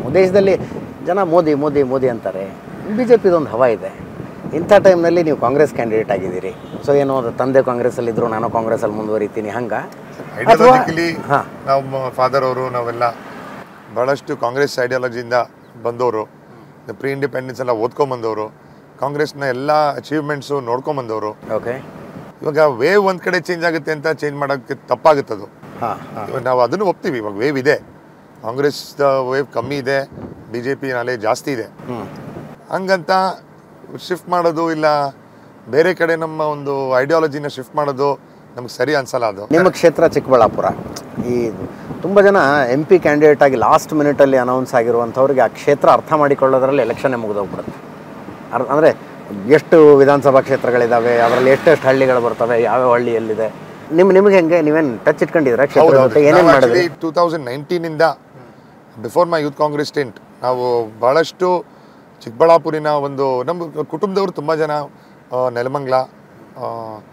ದೇಶದಲ್ಲಿ ಜನ ಮೋದಿ ಮೋದಿ ಮೋದಿ ಅಂತಾರೆ ಬಿ ಜೆ ಪಿದೊಂದು ಹವಾ ಇದೆ ಇಂಥ ಟೈಮ್ನಲ್ಲಿ ನೀವು ಕಾಂಗ್ರೆಸ್ ಕ್ಯಾಂಡಿಡೇಟ್ ಆಗಿದ್ದೀರಿ ಸೊ ಏನೋ ಅದು ತಂದೆ ಕಾಂಗ್ರೆಸ್ಸಲ್ಲಿ ಇದ್ರು ನಾನು ಕಾಂಗ್ರೆಸ್ಸಲ್ಲಿ ಮುಂದುವರಿತೀನಿ ಹಂಗೆ ಐಡಿಯಾಲಜಿಕಲಿ ಹಾ. ನಮ್ಮ ಫಾದರ್ ಅವರು ನಾವೆಲ್ಲ ಭಾಳಷ್ಟು ಕಾಂಗ್ರೆಸ್ ಐಡಿಯಾಲಜಿಯಿಂದ ಬಂದವರು ಪ್ರೀ ಇಂಡಿಪೆಂಡೆನ್ಸ್ ಎಲ್ಲ ಓದ್ಕೊಂಬಂದವರು ಕಾಂಗ್ರೆಸ್ನ ಎಲ್ಲ ಅಚೀವ್ಮೆಂಟ್ಸು ನೋಡ್ಕೊಂಬಂದವರು ಓಕೆ ಇವಾಗ ವೇವ್ ಒಂದು ಕಡೆ ಚೇಂಜ್ ಆಗುತ್ತೆ ಅಂತ ಚೇಂಜ್ ಮಾಡೋಕ್ಕೆ ತಪ್ಪಾಗುತ್ತದು ಹಾಂ ಹಾಂ ಇವಾಗ ನಾವು ಅದನ್ನು ಒಪ್ತೀವಿ ಇವಾಗ ವೇವ್ ಇದೆ ಕಾಂಗ್ರೆಸ್ ವೇವ್ ಕಮ್ಮಿ ಇದೆ ಬಿ ಜೆ ಪಿ ನಾಲೆ ಜಾಸ್ತಿ ಇದೆ ಹ್ಞೂ ಹಂಗಂತ ಶಿಫ್ಟ್ ಮಾಡೋದು ಇಲ್ಲ ಬೇರೆ ಕಡೆ ನಮ್ಮ ಒಂದು ಐಡಿಯಾಲಜಿನ ಶಿಫ್ಟ್ ಮಾಡೋದು ನಮ್ಗೆ ಸರಿ ಅನ್ಸಲ್ಲ ಅದು ನಿಮ್ಮ ಕ್ಷೇತ್ರ ಚಿಕ್ಕಬಳ್ಳಾಪುರ ಈ ತುಂಬ ಜನ ಎಂ ಪಿ ಕ್ಯಾಂಡಿಡೇಟ್ ಆಗಿ ಲಾಸ್ಟ್ ಮಿನಿಟಲ್ಲಿ ಅನೌನ್ಸ್ ಆಗಿರುವಂಥವ್ರಿಗೆ ಆ ಕ್ಷೇತ್ರ ಅರ್ಥ ಮಾಡಿಕೊಳ್ಳೋದ್ರಲ್ಲಿ ಎಲೆಕ್ಷನ್ನೇ ಮುಗಿದೋಗ್ಬಿಡುತ್ತೆ ಅರ್ ಅಂದರೆ ಎಷ್ಟು ವಿಧಾನಸಭಾ ಕ್ಷೇತ್ರಗಳಿದ್ದಾವೆ ಅದರಲ್ಲಿ ಎಷ್ಟೆಷ್ಟು ಹಳ್ಳಿಗಳು ಬರ್ತವೆ ಯಾವ್ಯಾವ ಹಳ್ಳಿ ಎಲ್ಲಿದೆ ನಿಮ್ಮ ನಿಮಗೆ ಹೆಂಗೆ ನೀವೇನು ಟಚ್ ಇಟ್ಕೊಂಡಿದ್ರೆ ಕ್ಷೇತ್ರದ ಜೊತೆ ಏನೇನು ಮಾಡಿದ್ರಿ ಟೂ ತೌಸಂಡ್ ನೈನ್ಟೀನಿಂದ before my youth Congress stint ನಾವು ಭಾಳಷ್ಟು ಚಿಕ್ಕಬಳ್ಳಾಪುರಿನ ಒಂದು ನಮ್ಮ ಕುಟುಂಬದವರು ತುಂಬ ಜನ ಆ, ನೆಲಮಂಗ್ಲ ಆ,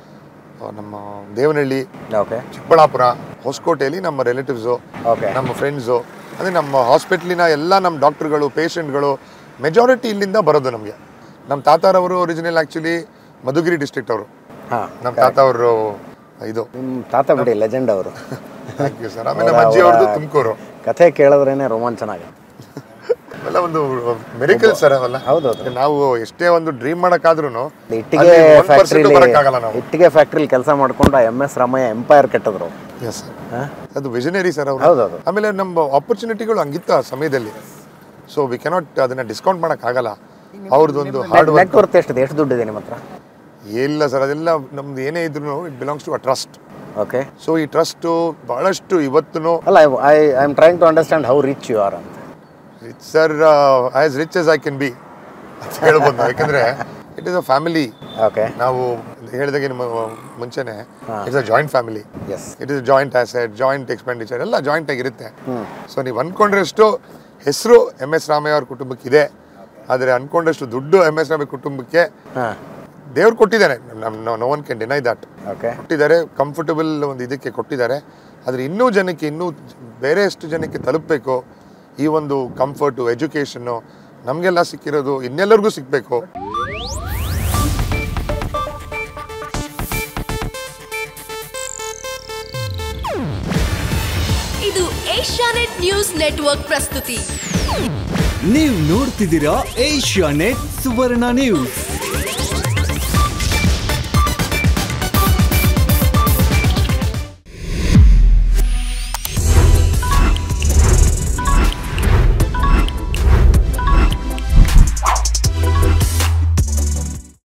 ಆ, ನಮ್ಮ ದೇವನಹಳ್ಳಿ ಓಕೆ ಚಿಕ್ಕಬಳ್ಳಾಪುರ ಹೊಸಕೋಟೆಯಲ್ಲಿ ನಮ್ಮ ರಿಲೇಟಿವ್ಸು ಓಕೆ ನಮ್ಮ ಫ್ರೆಂಡ್ಸು ಅಂದರೆ ನಮ್ಮ ಹಾಸ್ಪಿಟ್ಲಿನ ಎಲ್ಲ ನಮ್ಮ ಡಾಕ್ಟ್ರುಗಳು ಪೇಷಂಟ್ಗಳು ಮೆಜಾರಿಟಿ ಇಲ್ಲಿಂದ ಬರೋದು ನಮಗೆ ನಮ್ಮ ತಾತಾರವರು ಒರಿಜಿನಲ್ ಆ್ಯಕ್ಚುಲಿ ಮಧುಗಿರಿ ಡಿಸ್ಟ್ರಿಕ್ಟ್ ಅವರು ಹಾಂ ನಮ್ಮ ತಾತ ಅವರು ಇದು ನಿಮ್ಮ ತಾತ ಬಿಡಿ ಲೆಜೆಂಡ್ ಅವರು ಥ್ಯಾಂಕ್ ಯು ಸರ್ ಆಮೇಲೆ ನಮ್ಮ ಅಜ್ಜಿ ಅವ್ರದ್ದು ತುಮಕೂರು ಕಥೆ ಕೇಳಿದ್ರೇ ರೋಮಾಂಚನ ಆಗುತ್ತೆ ಅವೆಲ್ಲ ಒಂದು ಮೆಡಿಕಲ್ ಸರ್ ಅವೆಲ್ಲ ಹೌದೌದು ನಾವು ಎಷ್ಟೇ ಒಂದು ಡ್ರೀಮ್ ಮಾಡೋಕ್ಕಾದ್ರೂ ಇಟ್ಟಿಗೆ ಫ್ಯಾಕ್ಟ್ರಿಲಿ ಬರೋಕ್ಕಾಗಲ್ಲ ನಾವು ಇಟ್ಟಿಗೆ ಫ್ಯಾಕ್ಟ್ರಿಲಿ ಕೆಲಸ ಮಾಡ್ಕೊಂಡು ಎಮ್ ಎಸ್ ರಾಮಯ್ಯ ಎಂಪೈರ್ ಕೆಟ್ಟದ್ರು ಎಸ್ ಸರ್ ಹಾಂ ಅದು ವಿಷನರಿ ಸರ್ ಅವರು ಹೌದೌದು ಆಮೇಲೆ ನಮ್ಮ ಆಪರ್ಚುನಿಟಿಗಳು ಹಂಗಿತ್ತು ಆ ಸಮಯದಲ್ಲಿ ಸೊ ವಿ ಕೆನಾಟ್ ಅದನ್ನ ಡಿಸ್ಕೌಂಟ್ ಮಾಡೋಕ್ಕಾಗಲ್ಲ ಅವ್ರದ್ದೊಂದು ಹಾರ್ಡ್ ವರ್ಕ್ ನೆಟ್ ವರ್ತ್ ಎಷ್ಟಿದೆ ಎಷ್ಟು ದುಡ್ಡಿದೆ ನಿಮ್ಮ ಹತ್ರ ಇಲ್ಲ ಸರ್ ಅದೆಲ್ಲ ನಮ್ದು ಏನೇ ಇದ್ರು it belongs to a trust okay so ಈ ಟ್ರಸ್ಟು ಬಹಳಷ್ಟು ಇವತ್ತು ಅಲ್ಲ I I am trying to understand how rich you are ಅಂತ rich sir as rich yes I can be ಅಂತ ಹೇಳ್ಬೋದು ನಾವು ಯಾಕಂದ್ರೆ it is a family okay ನಾವು ಹೇಳಿದಾಗೆ ನಿಮ್ಮ ಮುಂಚೆನೆ it's a joint family yes it is joint asset joint expenditure ಎಲ್ಲ ಜಾಯಿಂಟ್ ಆಗಿರುತ್ತೆ ಹ್ಞೂ ಸೊ ನೀವು ಅನ್ಕೊಂಡ್ರಷ್ಟು ಹೆಸರು ಎಮ್ ಎಸ್ ರಾಮಯ್ಯ ಅವ್ರ ಕುಟುಂಬಕ್ಕೆ ಇದೆ ಆದರೆ ಅನ್ಕೊಂಡಷ್ಟು ದುಡ್ಡು ಎಮ್ ಎಸ್ ರಾಮಯ್ಯ ಕುಟುಂಬಕ್ಕೆ ಹಾಂ ದೇವ್ರು ಕೊಟ್ಟಿದ್ದಾರೆ ನಮ್ಮ no one can deny that okay ಕೊಟ್ಟಿದ್ದಾರೆ ಕಂಫರ್ಟಬಲ್ ಒಂದು ಇದಕ್ಕೆ ಕೊಟ್ಟಿದ್ದಾರೆ ಆದರೆ ಇನ್ನೂ ಜನಕ್ಕೆ ಇನ್ನೂ ಬೇರೆ ಎಷ್ಟು ಜನಕ್ಕೆ ತಲುಪಬೇಕು ಈ ಒಂದು ಕಂಫರ್ಟು ಎಜುಕೇಷನ್ನು ನಮಗೆಲ್ಲ ಸಿಕ್ಕಿರೋದು ಇನ್ನೆಲ್ಲರಿಗೂ ಸಿಗಬೇಕು ಇದು ಏಷ್ಯಾನೆಟ್ ನ್ಯೂಸ್ ನೆಟ್ವರ್ಕ್ ಪ್ರಸ್ತುತಿ ನೀವು ನೋಡ್ತಿದ್ದೀರಾ ಏಷ್ಯಾ ನೆಟ್ ಸುವರ್ಣ ನ್ಯೂಸ್